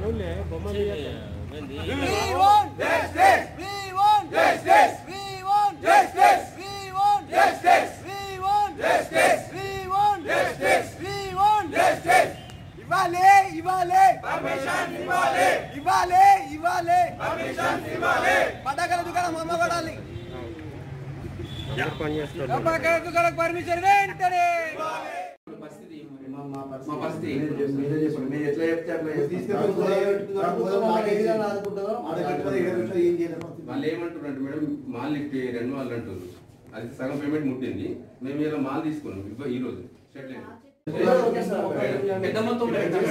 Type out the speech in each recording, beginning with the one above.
అవునులే బొమ్మ తీయక. We want justice. We want justice. We want justice. We want justice. We want justice. We want justice. We want justice. ఇవ్వాలి ఇవ్వాలి permission ఇవ్వాలి ఇవ్వాలి ఇవ్వాలి permission ఇవ్వాలి పటాకల దుకాణం అమ్మ పడాలి అందరూ పని చేస్తారు పటాకల దుకాణం పర్మిషన్ వెంటనే మా పరిస్థితి మీరే చెప్పండి మీరు ఎట్లా చెప్తే అట్లా వాళ్ళు ఏమంటారు అంటే మేడం మాల్ లిఫ్ట్ రెండు వాళ్ళు అంటారు అది సగం పేమెంట్ ముట్టింది మేము ఇలా మాల్ తీసుకున్నాం ఇవ్వ ఈ రోజు సెటిల్ అయింది. పెద్ద మొత్తం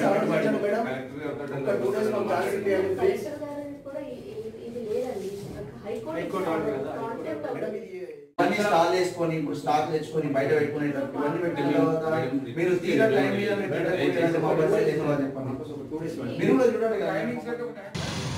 కలెక్టర్ గారికి కూడా ఇ- ఇ- ఇది లేదండి హైకోర్టు కాంటాక్ట్ అవ్వదు అన్ని స్టాల్ వేసుకొని ఇప్పుడు స్టాక్ తెచ్చుకొని బయట పెట్టుకుని ఇవన్నీ పెట్టిన తర్వాత మీరు తీరా టైం మీద మీరు బయట పోయి మా బస్ అయితే ఎందుకు అని చెప్పండి. మీరు కూడా చూడండి కదా.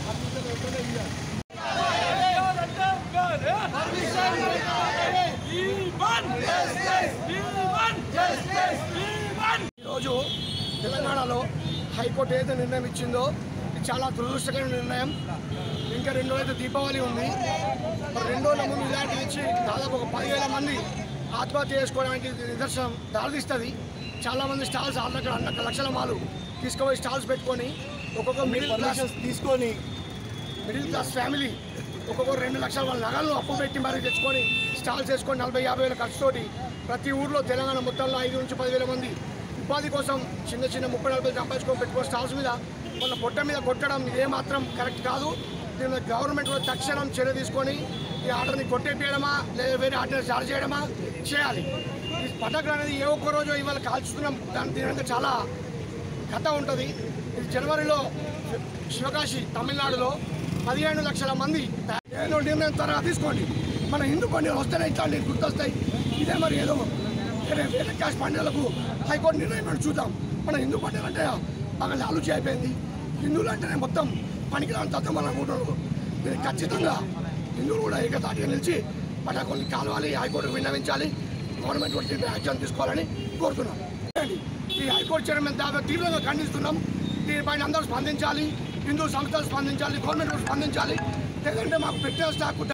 ఈరోజు తెలంగాణలో హైకోర్టు ఏదైతే నిర్ణయం ఇచ్చిందో ఇది చాలా దురదృష్టకరమైన నిర్ణయం ఇంకా రెండు రోజులు దీపావళి ఉంది మరి రెండు రోజుల ముందు ఇలాంటివి ఇచ్చి దాదాపు ఒక పదివేల మంది ఆత్మహత్య చేసుకోవడానికి ఇది నిదర్శనం దారితీస్తుంది చాలామంది స్టాల్స్ ఆరు అన్న లక్షల మాలు తీసుకుపోయి స్టాల్స్ పెట్టుకొని ఒక్కొక్క మిడిల్ క్లాస్ తీసుకొని మిడిల్ క్లాస్ ఫ్యామిలీ ఒక్కొక్కరు రెండు లక్షల వాళ్ళ నగలను అప్పు పెట్టి మరీ తెచ్చుకొని స్టాల్స్ వేసుకొని నలభై యాభై వేల ఖర్చుతోటి ప్రతి ఊర్లో తెలంగాణ మొత్తంలో ఐదు నుంచి పదివేల మంది ఉపాధి కోసం చిన్న చిన్న ముప్పై నలభై సంపాదించుకొని పెట్టుకొని స్టాల్స్ మీద వాళ్ళ పొట్ట మీద కొట్టడం ఇదే మాత్రం కరెక్ట్ కాదు దీని మీద గవర్నమెంట్ కూడా తక్షణం చర్య తీసుకొని ఈ ఆర్డర్ని కొట్టేపేయడమా లేదా వేరే ఆర్డర్ జారీ చేయడమా చేయాలి ఈ పటాకులు అనేది ఏ ఒక్క రోజు ఇవాళ కాల్చుతున్నాం దాని దీని వెనక చాలా కథ ఉంటుంది ఇది జనవరిలో శివకాశి తమిళనాడులో పదిహేను లక్షల మంది ఏదో నిర్ణయం త్వరగా తీసుకోండి మన హిందూ పండుగలు వస్తేనే ఇట్లాంటి గుర్తొస్తాయి ఇదే మరి ఏదో వేరే వేరే క్యాష్ పండుగలకు హైకోర్టు నిర్ణయం పెట్టి చూద్దాం మన హిందూ పండుగ అంటే బాగా లాలుచి అయిపోయింది హిందువులు అంటేనే మొత్తం పనికిరాని తత్వం అనుకుంటున్నారు దీనికి ఖచ్చితంగా హిందువులు కూడా ఏకతాటిగా నిలిచి పటాకుల్ని కాలవాలి హైకోర్టుకు విన్నవించాలి గవర్నమెంట్ కూడా దీనిపై యాక్షన్ తీసుకోవాలని కోరుతున్నాం చేయండి. ఈ హైకోర్టు చైర్మన్ దాకా తీవ్రంగా ఖండిస్తున్నాం దీనిపైన అందరూ స్పందించాలి హిందూ సంస్థలు స్పందించాలి గవర్నమెంట్ కూడా స్పందించాలి లేదంటే మాకు పెట్టే స్టాక్